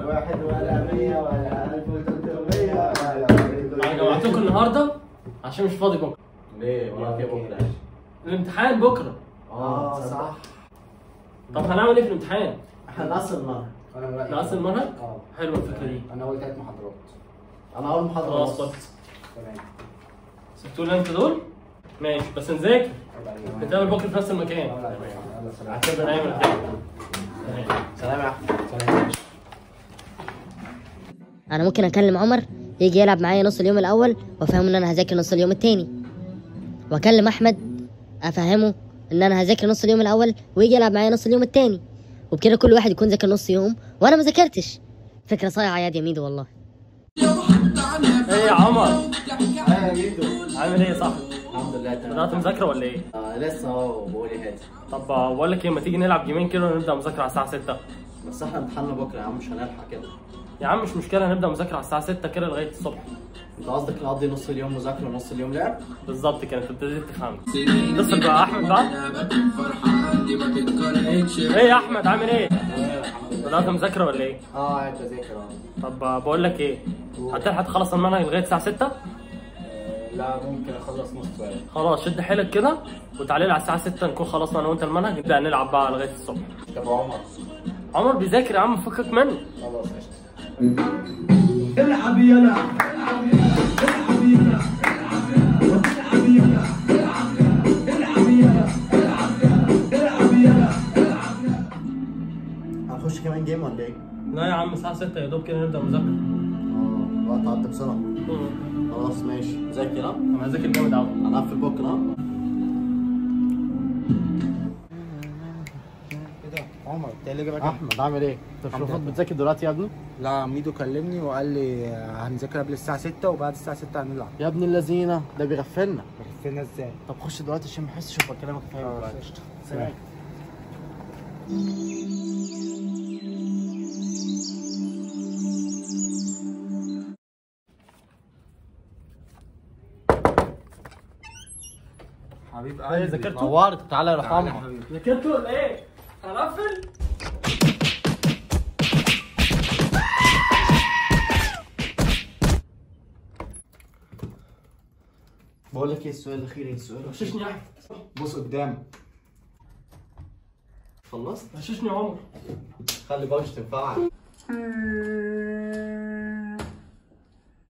واحد ولا مية ولا ألف وتلتمية ولا انا جمعتكم النهارده عشان مش فاضي بكره ليه وراك ايه بكرة؟ الامتحان بكره اه صح طب هنعمل ايه في الامتحان؟ احنا نقص المرة نقص المنهج؟ اه حلوه الفكره دي انا اول ثلاث محاضرات انا اول محاضرة خلاص ونص. بط تمام سبتوا لي انت دول؟ ماشي بس نذاكر نتقابل بكره في نفس المكان يلا سلام اعتبر نعمل كده سلام يا احمد سلام انا ممكن اكلم عمر يجي يلعب معايا نص اليوم الاول وافهمه ان انا هذاكر نص اليوم التاني واكلم احمد افهمه ان انا هذاكر نص اليوم الاول ويجي يلعب معايا نص اليوم التاني وبكده كل واحد يكون ذاكر نص يوم وانا ما ذاكرتش فكره صايعه يا دي ميدو والله ايه يا عمر ايوه جدو عامل ايه يا صاحبي؟ الحمد لله تمام بدات مذاكره ولا ايه؟ آه لسه اهو بقول ايه هادي طب بقول لك ايه ما تيجي نلعب جيمين كده ونبدا مذاكره على الساعه 6 بس احنا امتحاننا بكرة يا عم مش هنلحق كده يا عم مش مشكله نبدا مذاكره على الساعه 6 كده لغايه الصبح انت قصدك نقضي نص اليوم مذاكرة ونص اليوم لعب؟ بالظبط كده انت ابتديت تفهم اتصل بقى احمد بقى ايه يا احمد عامل ايه؟ بدات مذاكره ولا ايه؟ اه قاعد بذاكر اه طب بقول لك ايه هتلحق تخلص المنهج لغايه الساعه 6 لا ممكن اخلص نص ساعه خلاص شد حيلك كده وتعالى لي على الساعه 6 نكون خلصنا انا وانت المنهج نبدا نلعب بقى لغايه الصبح طب عمر عمر بيذاكر يا عم فكك منه خلاص قشطه العب يلا العب يلا العب يلا العب يلا العب يلا هنخش كمان جيم ولا ايه؟ لا يا عم الساعه 6 يا دوب كده نبدا مذاكره اه الوقت عدى بسرعة مم. خلاص ماشي ذاكر ها انا هذاكر جامد قوي هنقفل بكرة ها ايه ده عمر انت اللي جابك احمد عامل ايه؟ انت مش الحمد المفروض لله. بتذاكر دلوقتي يا ابني؟ لا ميدو كلمني وقال لي هنذاكر قبل الساعه 6 وبعد الساعه 6 هنلعب يا ابن اللذينه ده بيغفلنا فينا ازاي طب خش دلوقتي عشان ما احسش بكلامك فاهم اه دلوقتي قشطه سلام حبيب ايه ذاكرته؟ نورت تعالى يا تعالى يا رحمة حبيبي ذاكرته ولا ايه؟ هنقفل؟ بقول لك ايه السؤال الاخير ايه السؤال الأخير؟ غششني يا احمد بص قدام خلصت غششني يا عمر خلي بالك تنفعك